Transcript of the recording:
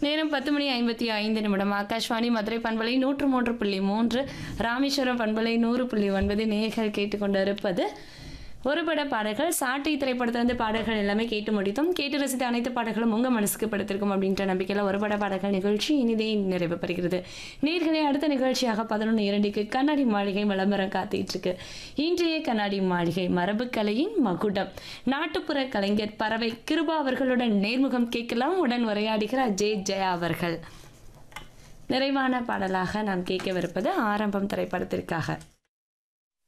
நேரம் பத்து மணி ஐம்பத்தி ஐந்து நிமிடம் ஆகாஷ்வாணி மதுரை பண்பலை நூற்று மூன்று புள்ளி மூன்று ராமேஸ்வரம் பண்பலை நூறு புள்ளி ஒன்பது நேர்கள் கேட்டுக்கொண்டிருப்பது ஒரு பட பாடல்கள் சாட்டை திரைப்படத்திலிருந்து பாடல்கள் எல்லாமே கேட்டு முடித்தோம் கேட்டு ரசித்த அனைத்து பாடல்களும் உங்கள் மனசுக்கு படுத்திருக்கும் அப்படின்ற நம்பிக்கையில் ஒரு பட பாடல்கள் நிகழ்ச்சி இனிதே நிறைவு பெறுகிறது நேர்களை அடுத்த நிகழ்ச்சியாக பதினொன்று இரண்டுக்கு கண்ணாடி மாளிகை விளம்பரம் காத்துட்டு இருக்கு இன்றைய கண்ணாடி மாளிகை மரபுக்கலையின் மகுடம் நாட்டுப்புற கலைஞர் பறவை கிருபா அவர்களுடன் நேர்முகம் கேட்கலாம் உடன் உரையாடுகிறார் ஜே ஜெயா அவர்கள் நிறைவான பாடலாக நாம் கேட்கவிருப்பது ஆரம்பம் திரைப்படத்திற்காக